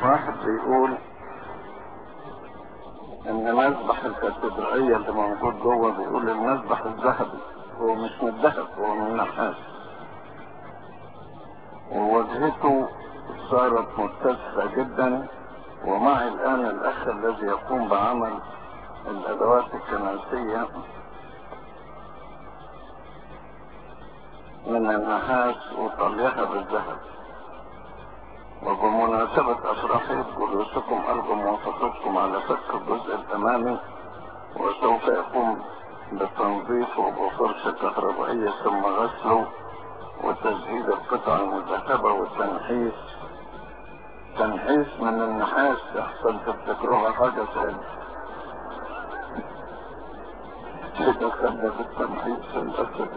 واحد بيقول ان المذبح الكاتدرائية اللي موجود جوه بيقول المذبح الذهبي هو مش من الذهب هو من النحاس ووجهته صارت مرتفعة جدا ومعي الآن الأخ الذي يقوم بعمل الأدوات الكنسية من النحاس وطليها بالذهب وبمناسبة أفراحية جلوسكم أرجو موافقتكم على فك الجزء الأمامي وسوف يقوم بتنظيفه بفرشة كهربائية ثم غسله وتجهيز القطع المذهبة والتنحيس تنحيس من النحاس أحسن تفتكروها حاجة ثانية كده خدنا بالتنحيس الأسد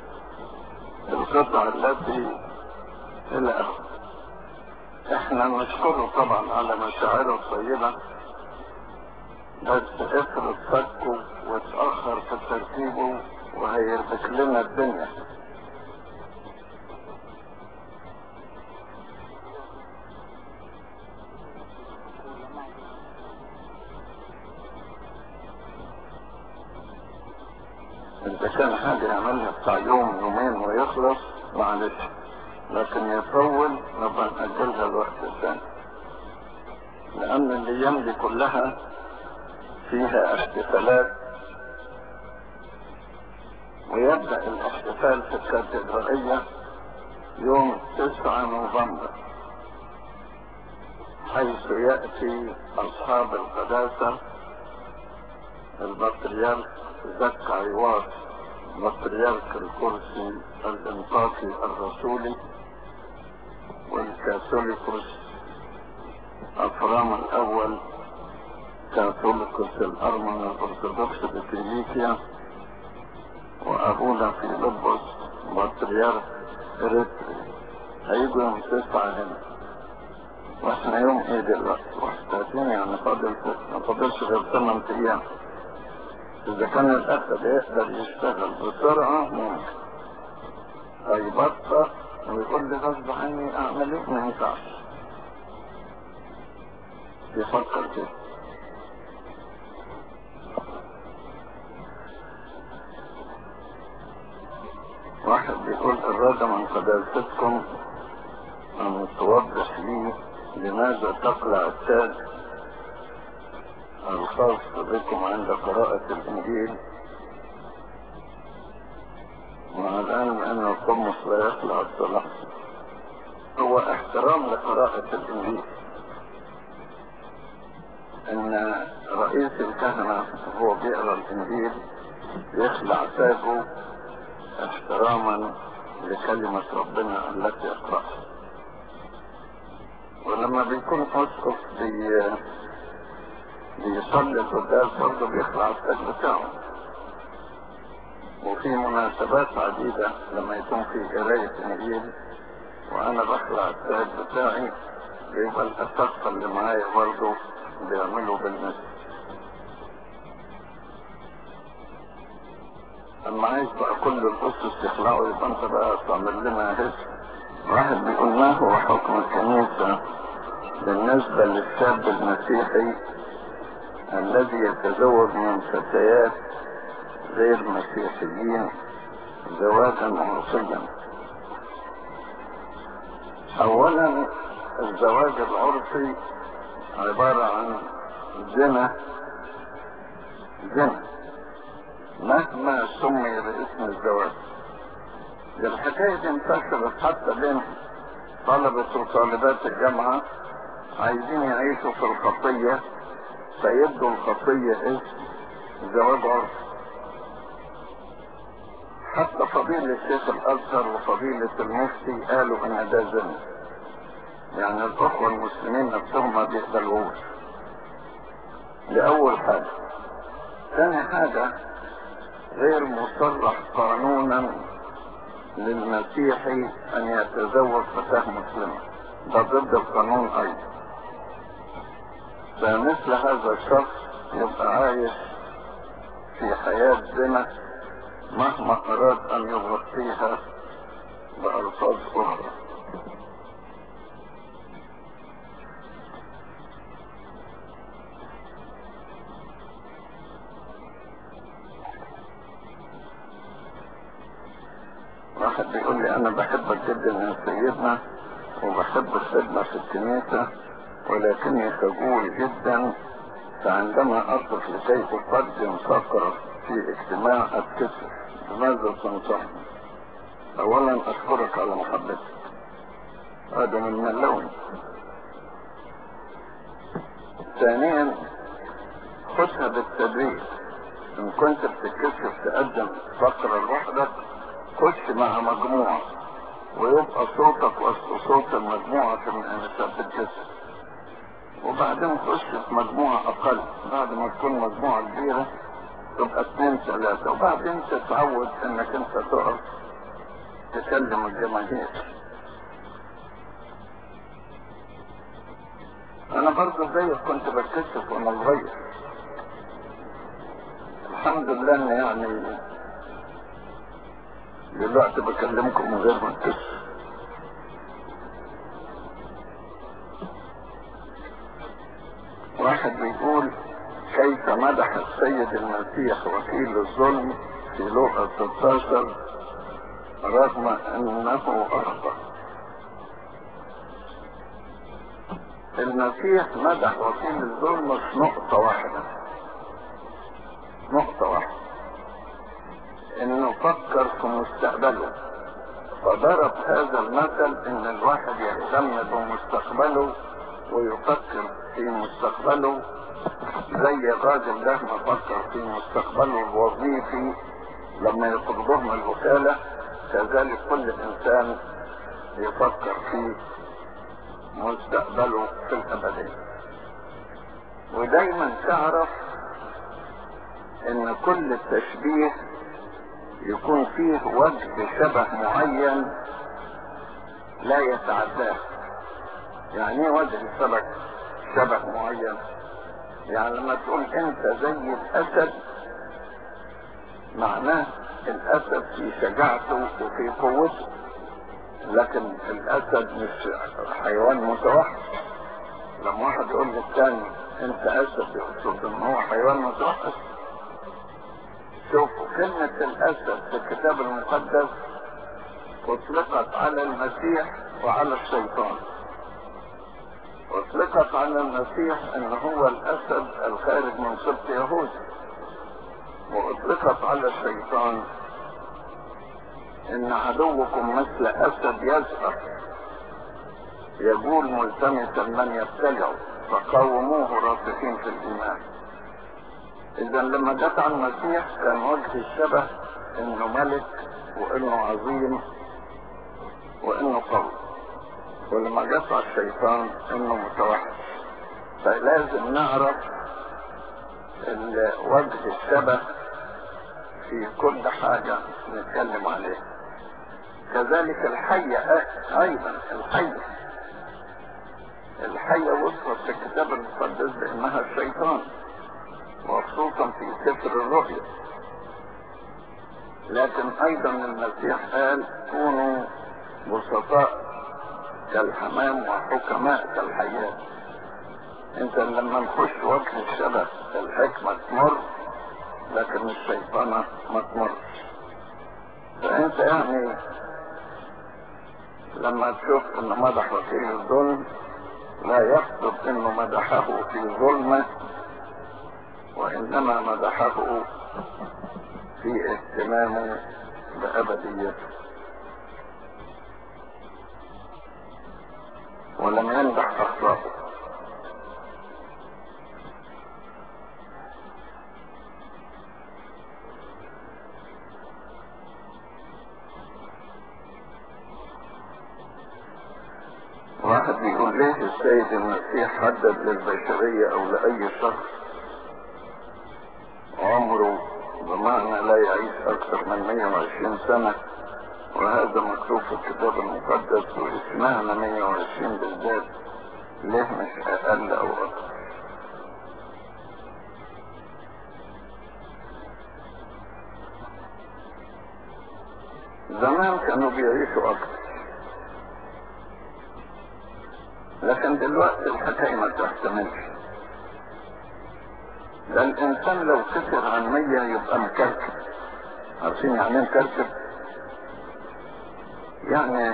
القطع التي إلى آخره احنا نشكره طبعا على مشاعره الطيبة بس افرض فكه واتأخر في ترتيبه وهيربك لنا الدنيا إذا كان حاجة يعملها بتاع يوم يومين ويخلص معلش لكن يطول نبقى نأجلها الوقت الثاني لأن الأيام دي كلها فيها احتفالات ويبدأ الاحتفال في الكاتدرائية يوم 9 نوفمبر حيث يأتي أصحاب القداسة البطريرك زكا عيواط بطريرك الكرسي الانطاقي الرسولي والكاثوليكوس افرام الاول كاثوليكوس الارمن الارثوذكس بكيليكيا وابونا في لبس بطريرك اريتري هيجوا يوم تسعة هنا واحنا يوم ايه دلوقتي؟ 31 يعني فاضل ما فاضلش غير 8 ايام إذا كان الأسد يقدر يشتغل بسرعة ممكن هيبطأ ويقول لي غصب عني أعمل إيه ما ينفعش يفكر كده واحد بيقول الرجاء من قداستكم أن توضح لي لماذا تقلع التاج الخاص بكم عند قراءة الإنجيل مع الآن أن القمص لا يخلع الصلاة هو احترام لقراءة الإنجيل إن رئيس الكهنة هو بيقرأ الإنجيل يخلع تاجه احتراما لكلمة ربنا التي يقرأها ولما بيكون أسقف بي بيصلي القداس برضه بيخلع التاج بتاعه وفي مناسبات عديدة لما يكون في قراية إنجيل وأنا بخلع التاج بتاعي بيبقى الأسقف اللي معايا برضه بيعملوا بالمثل أما عايز بقى كل الأسس يخلعوا يبقى أنت بقى تعمل لنا هس واحد بيقول ما هو حكم الكنيسة بالنسبة للشاب المسيحي الذي يتزوج من فتيات غير مسيحيين زواجا عرفيا اولا الزواج العرفي عبارة عن زنا زنا مهما سمي باسم الزواج دي الحكاية دي انتشرت حتى بين طلبة وطالبات الجامعة عايزين يعيشوا في الخطية فيبدو الخطية اسم زواج عرفي حتى فضيلة الشيخ الأزهر وفضيلة المفتي قالوا إن ده زنا يعني الأخوة المسلمين نفسهم ما بيقبلوش دي أول حاجة ثاني حاجة غير مصرح قانونا للمسيحي أن يتزوج فتاة مسلمة ده ضد القانون أيضا فمثل هذا الشخص يبقى عايش في حياة زنا مهما أراد أن يغطيها بألفاظ أخرى واحد بيقول لي انا بحبك جدا يا سيدنا وبحب الخدمة في الكنيسة ولكني خجول جدا فعندما اصرف لكي اقدم فقرة في اجتماع اتكسر بماذا تنصحني اولا اشكرك على محبتك هذا من اللون ثانيا خدها بالتدريج ان كنت بتتكسف تقدم فقرة لوحدك خش مع مجموعة ويبقى صوتك وسط صوت المجموعة في الانسان بتتكسف وبعدين خش في مجموعة اقل بعد ما تكون مجموعة كبيرة تبقى اثنين ثلاثة وبعدين تتعود انك انت تقف تكلم الجماهير انا برضه زيك كنت بتكسف وانا صغير الحمد لله ان يعني دلوقتي بكلمكم من غير ما اتكسف واحد بيقول كيف مدح السيد المسيح وكيل الظلم في لوقا 16 رغم انه اخطأ المسيح مدح وكيل الظلم في نقطة واحدة نقطة واحدة انه فكر في مستقبله فضرب هذا المثل ان الواحد يهتم بمستقبله ويفكر في مستقبله زي الراجل ده ما فكر في مستقبله الوظيفي لما يطلبوه من الوكالة كذلك كل انسان يفكر في مستقبله في الابدية ودايما تعرف ان كل تشبيه يكون فيه وجه شبه معين لا يتعداه يعني ايه وجه شبه شبه معين يعني لما تقول انت زي الاسد معناه الاسد في شجاعته وفي قوته لكن الاسد مش حيوان متوحش لما واحد يقول للتاني انت اسد يقصد ان هو حيوان متوحش شوفوا كلمة الاسد في الكتاب المقدس اطلقت على المسيح وعلى الشيطان اطلقت على المسيح ان هو الاسد الخارج من سبط يهوذا واطلقت على الشيطان ان عدوكم مثل اسد يزهر يقول ملتمسا من يبتلعه فقاوموه راسخين في الايمان اذا لما جت على المسيح كان وجه الشبه انه ملك وانه عظيم وانه قوي ولما جت على الشيطان انه متوحش فلازم نعرف وجه الشبه في كل حاجة نتكلم عليها كذلك الحية ايضا الحية الحية وصفت في الكتاب المقدس بانها الشيطان وخصوصا في سفر الرؤيا لكن ايضا المسيح قال كونوا بسطاء كالحمام وحكماء كالحياة انت لما نخش وجه الشبه الحكمة تمر لكن الشيطانة ما تمرش فانت يعني لما تشوف انه مدح وكيل الظلم لا يقصد انه مدحه في ظلمه وانما مدحه في اهتمامه بابديته ولم يمدح اخلاقه واحد بيقول ليه السيد المسيح حدد للبشرية او لأي شخص عمره بمعنى لا يعيش اكثر من 120 سنة وهذا مكتوب في الكتاب المقدس واسمعنا 120 بالذات ليه مش اقل او اكثر زمان كانوا بيعيشوا اكثر لكن دلوقتي الحكاية ما تحتملش ده الانسان لو كسر عن مية يبقى مكركب عارفين يعني ايه مكركب يعني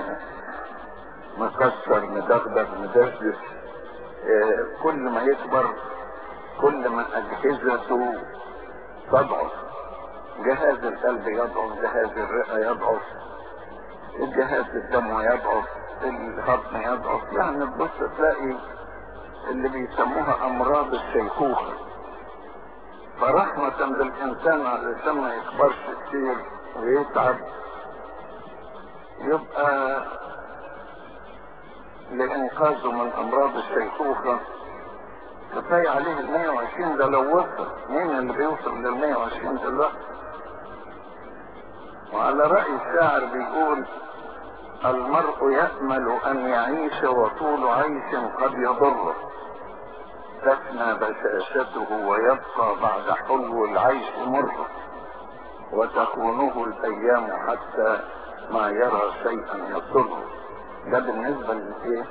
مكسر مدغدغ مدشدش آه، كل ما يكبر كل ما اجهزته تضعف جهاز القلب يضعف جهاز الرئة يضعف الجهاز الدم يضعف الهضم يضعف يعني تبص تلاقي اللي بيسموها امراض الشيخوخة فرحمة بالانسان علشان ما يكبرش كتير ويتعب يبقى لإنقاذه من أمراض الشيخوخة كفاية عليه ال 120 ده لو وصل مين اللي بيوصل لل 120 دلوقتي وعلى رأي الشاعر بيقول المرء يأمل أن يعيش وطول عيش قد يضره تفنى بشاشته ويبقى بعد حلو العيش مره وتخونه الأيام حتى ما يرى شيئا يضره ده بالنسبة لإيه؟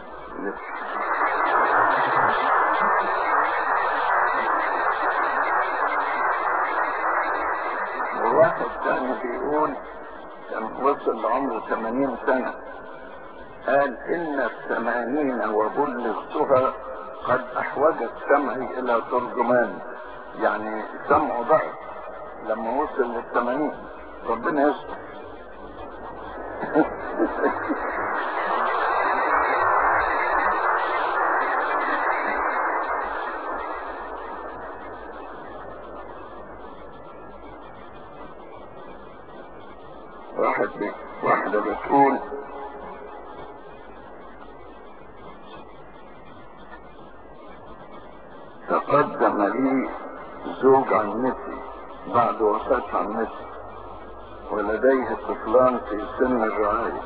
وواحد ثاني بيقول كان وصل لعمره 80 سنة قال إن الثمانين وبلغتها قد أحوجت سمعي إلى ترجمان يعني سمعه ضعف لما وصل للثمانين ربنا يستر واحد بي... واحدة بتقول تقدم لي زوج عمتي بعد وفاة عمتي ولديه طفلان في سن الرعاية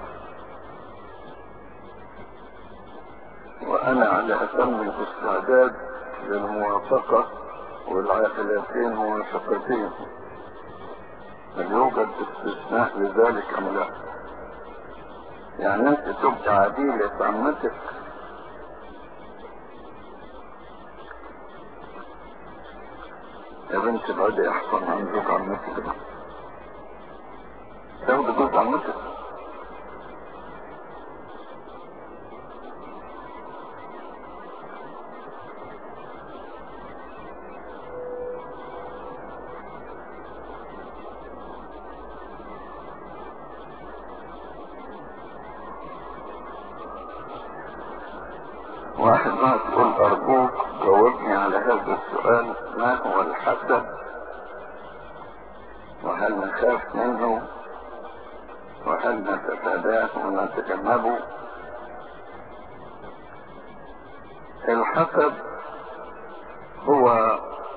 وأنا على أتم الاستعداد للموافقة والعائلتين موافقتين هل يوجد استثناء لذلك أم لا؟ يعني أنت تبقى عديلة عمتك يا بنت العدي أحسن عن زوج عمتك ده تاخد جزء عمتك واحد ما تقول أرجوك جاوبني على هذا السؤال ما هو الحسد وهل نخاف منه وهل نتفاداه ونتجنبه الحسد هو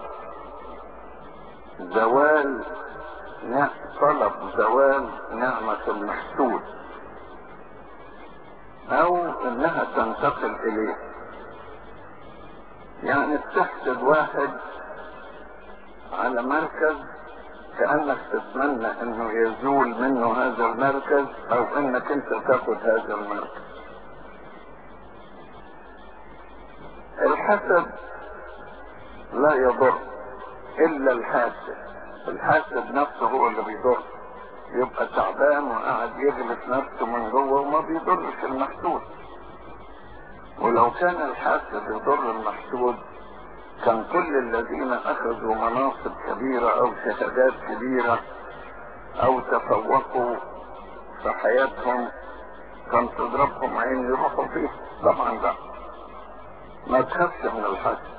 زوال ن- طلب زوال نعمة المحسود او انها تنتقل اليه يعني بتحسد واحد على مركز كأنك تتمنى انه يزول منه هذا المركز او انك انت تاخد هذا المركز الحسد لا يضر الا الحاسد الحاسد نفسه هو اللي بيضر يبقى تعبان وقاعد يغلط نفسه من جوه وما بيضرش المحسود ولو كان الحاسد يضر المحسود كان كل الذين اخذوا مناصب كبيرة او شهادات كبيرة او تفوقوا في حياتهم كان تضربهم عين يروحوا فيه طبعا لا ما تخافش من الحسد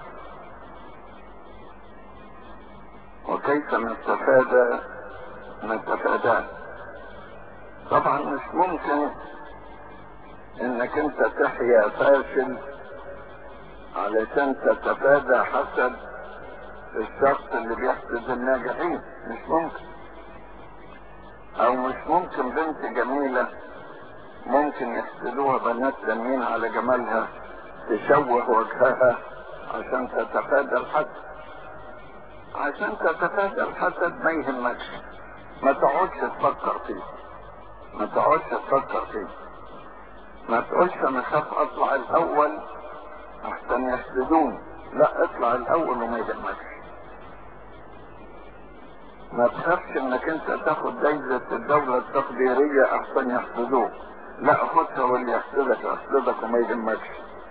وكيف نتفادى نتفاداه طبعا مش ممكن انك انت تحيا فاشل علشان تتفادى حسد الشخص اللي بيحسد الناجحين مش ممكن او مش ممكن بنت جميلة ممكن يحسدوها بنات تانيين على جمالها تشوه وجهها عشان تتفادى الحسد عشان تتفادى الحسد ما يهمكش ما تقعدش تفكر فيه ما تقعدش تفكر فيه ما تقولش انا خاف اطلع الاول احسن يحسدوني لا اطلع الاول وما يهمكش ما تخافش انك انت تاخد جايزة الدولة التقديرية احسن يحسدوك لا خدها واللي يحسدك يحسدك وما يهمكش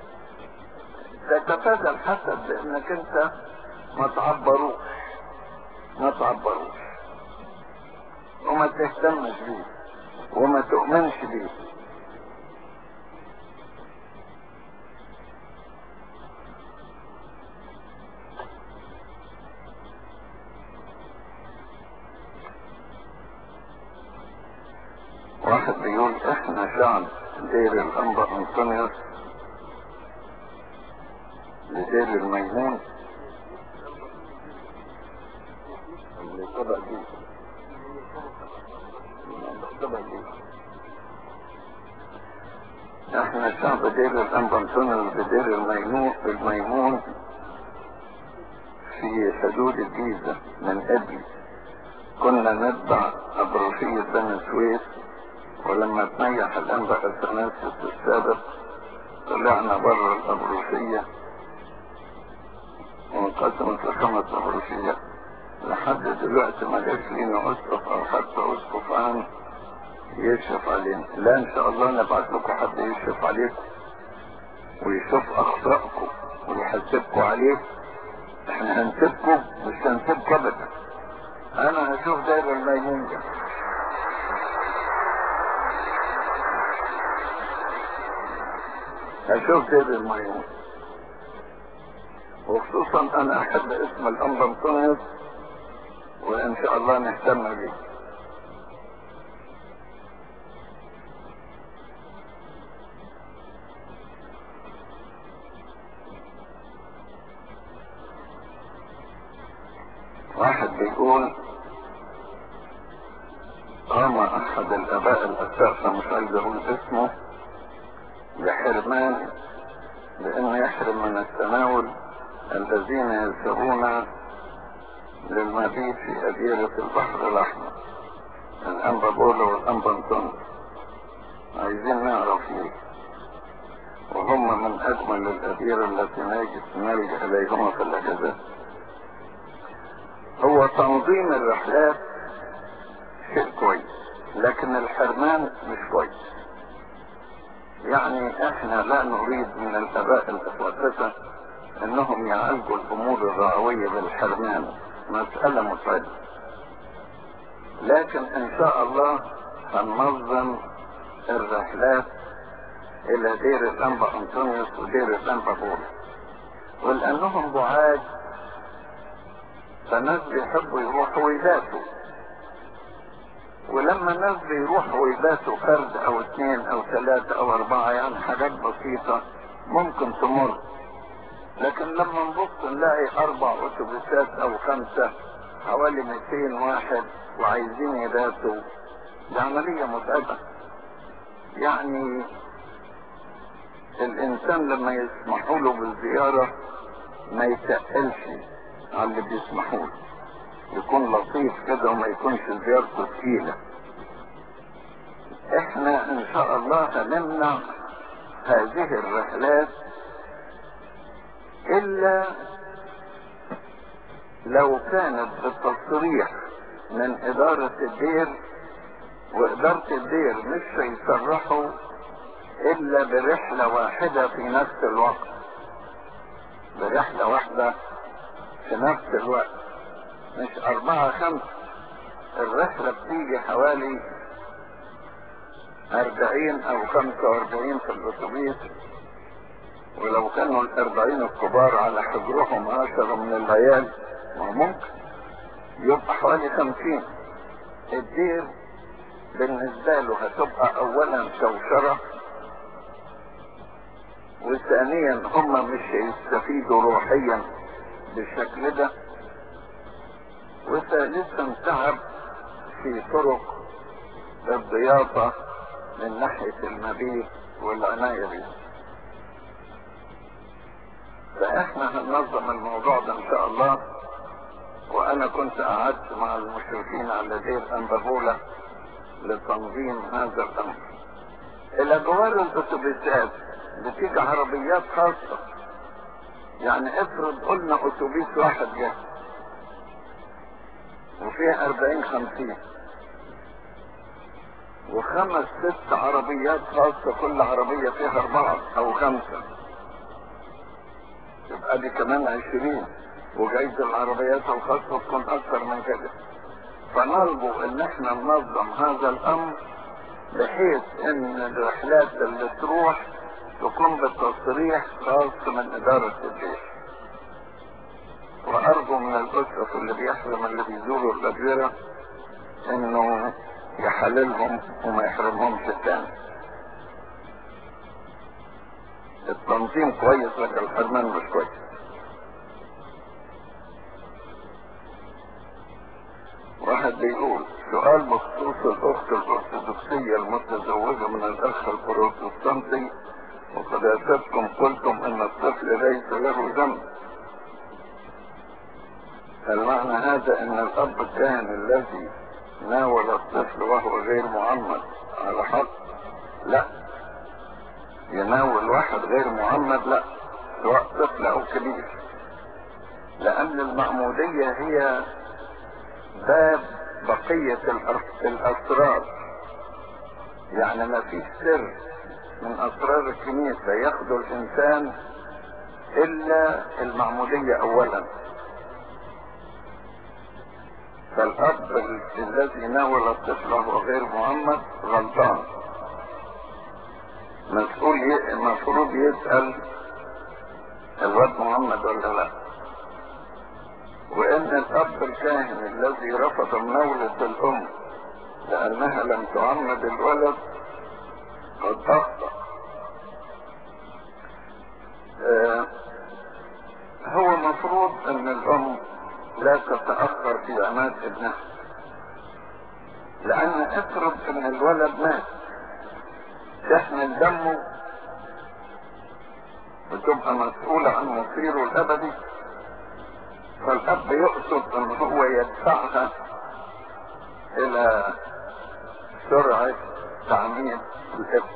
تتفادى الحسد لانك انت ما تعبروش ما تعبروش وما تهتمش بيه وما تؤمنش بيه واحد بيقول احنا شعب دير الانبا انطونيوس لدير الميمون اللي طبق دي طبق دي احنا شعب دير الانبا انطونيوس بدير الميمون الميمون في حدود الجيزة من قبل كنا نتبع أبروشية بني سويس ولما تنيح الانبا اثناسيوس السابق طلعنا بره الابروسية وانقسمت لخمس ابروسيات لحد دلوقتي ما جاش لينا اسقف او حتى اسقف عام يشرف علينا لا ان شاء الله نبعت لكم حد يشرف عليكم ويشوف اخطائكم ويحاسبكم عليه احنا هنسيبكم مش هنسيبكم ابدا انا هشوف داير الميمون ده هشوف دير الميمون وخصوصا انا احب اسم الانبا انطونيوس وان شاء الله نهتم بيه واحد بيقول قام احد الاباء الاساسة مش عايز اقول اسمه بحرمان لانه يحرم من التناول الذين يذهبون للمبيت في أديرة البحر الأحمر الأنبا بولو والأنبا انطونيو عايزين نعرف ليه وهم من أجمل الأديرة التي نلجأ إليهما في الأجازات هو تنظيم الرحلات شيء كويس لكن الحرمان مش كويس يعني احنا لا نريد من الاباء الاساتذه انهم يعالجوا الامور الرعويه بالحرمان مساله متعبه لكن ان شاء الله هننظم الرحلات الى دير الانبا انطونيوس ودير الانبا بول ولانهم بعاد فناس بيحبوا يروحوا ويباتوا ولما الناس بيروحوا ويباتوا فرد او اثنين او ثلاثة او اربعة يعني حاجات بسيطة ممكن تمر لكن لما نبص نلاقي اربع اتوبيسات او خمسة حوالي 200 واحد وعايزين يباتوا دي عملية متعبة يعني الانسان لما يسمحوا له بالزيارة ما يتقلش على اللي بيسمحوا له يكون لطيف كده وما يكونش زيارته تقيلة احنا ان شاء الله هنمنع هذه الرحلات الا لو كانت بالتصريح من ادارة الدير وادارة الدير مش هيصرحوا الا برحلة واحدة في نفس الوقت برحلة واحدة في نفس الوقت مش أربعة خمسة الرحلة بتيجي حوالي أربعين أو خمسة وأربعين في الأتوبيس ولو كانوا الأربعين الكبار على حجرهم عشرة من العيال ما ممكن يبقى حوالي خمسين الدير بالنسبة له هتبقى أولا شوشرة وثانيا هم مش هيستفيدوا روحيا بالشكل ده وثالثا تعب في طرق الضيافة من ناحية المبيت والعناية به فاحنا هننظم الموضوع ده ان شاء الله وانا كنت قعدت مع المشرفين على دير انبابولة لتنظيم هذا الامر الى جوار الاتوبيسات بتيجي عربيات خاصة يعني افرض قلنا اتوبيس واحد جه وفيها أربعين خمسين وخمس ست عربيات خاصة كل عربية فيها أربعة أو خمسة يبقى دي كمان عشرين وجايز العربيات الخاصة تكون أكثر من كده فنرجو إن احنا ننظم هذا الأمر بحيث إن الرحلات اللي تروح تكون بتصريح خاص من إدارة الجيش وأرجو من الأسرة اللي بيحرم اللي بيزوروا الأجيرة إنه يحللهم وما يحرمهمش التاني التنظيم كويس لكن الحرمان مش كويس واحد بيقول سؤال بخصوص الأخت الأرثوذكسية المتزوجة من الأخ البروتستانتي وقداستكم قلتم أن الطفل ليس له ذنب هل معنى هذا أن الأب الكاهن الذي ناول الطفل وهو غير معمد على حق لا يناول واحد غير معمد لا سواء طفل او كبير لان المعمودية هي باب بقية الاسرار يعني ما فيش سر من اسرار الكنيسة ياخده الانسان الا المعمودية اولا فالاب الذي ناول الطفل وهو غير معمد غلطان مسؤول ي... المفروض يسأل الواد محمد ولا لا وان الاب الكاهن الذي رفض مناولة الام لانها لم تعمد الولد قد اخطأ آه هو مفروض ان الام لا تتأخر في عماد ابنها لان افرض ان الولد مات تحمل دمه بتبقى مسؤولة عن مصيره الابدي فالاب يقصد ان هو يدفعها الى سرعة تعميد الابن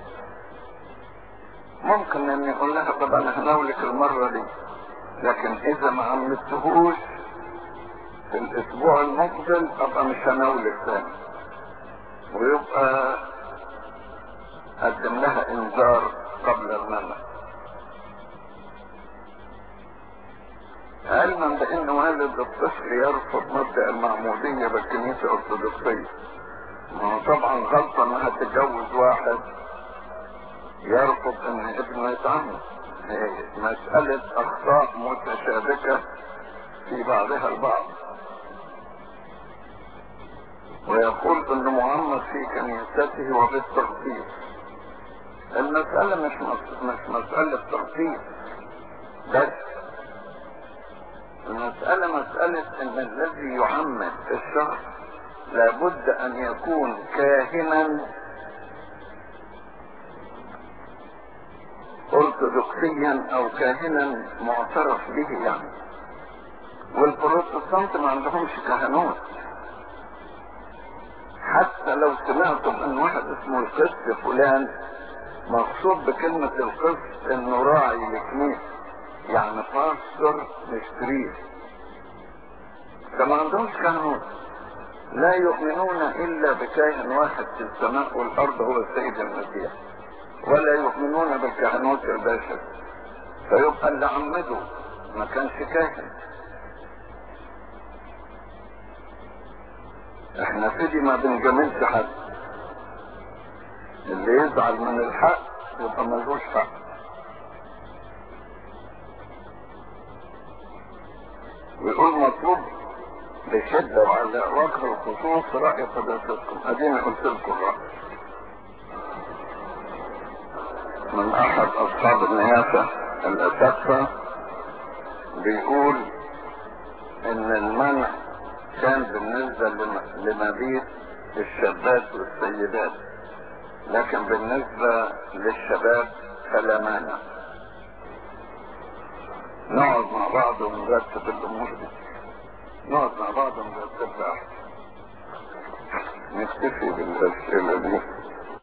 ممكن ان يقول لها طب انا هناولك المرة دي لكن اذا ما عملتهوش في الاسبوع المقبل ابقى مش هناولك تاني ويبقى قدم لها انذار قبل المنع علما بان والد الطفل يرفض مبدا المعموديه بالكنيسه الارثوذكسيه ما هو طبعا غلطه انها تتجوز واحد يرفض ان ابنه يتعمد مسألة أخطاء متشابكة في بعضها البعض ويقول ان معمد في كنيسته وبالترتيب المسألة مش مش مسألة ترتيب بس المسألة مسألة ان الذي يعمد الشخص لابد ان يكون كاهنا ارثوذكسيا او كاهنا معترف به يعني والبروتستانت ما عندهمش كهنوت حتى لو سمعتم ان واحد اسمه القس فلان مقصود بكلمة القس انه راعي الكنيسة يعني باستور مش بريد فما عندهمش كهنوت لا يؤمنون الا بكاهن واحد في السماء والارض هو السيد المسيح ولا يؤمنون بالكهنوت البشري فيبقى اللي عمده ما كانش كاهن احنا في دي ما بنجاملش حد اللي يزعل من الحق يبقى ملوش حق ويقول مطلوب بشدة وعلى وجه الخصوص رأي قداستكم ادينا قلت لكم الرأي من احد اصحاب النيافة الاساتذة بيقول ان المنع كان بالنسبة لمبيت الشابات والسيدات لكن بالنسبة للشباب فلا مانع نقعد مع بعض ونرتب الامور دي نقعد مع بعض ونرتبها احسن نكتفي بالاسئلة دي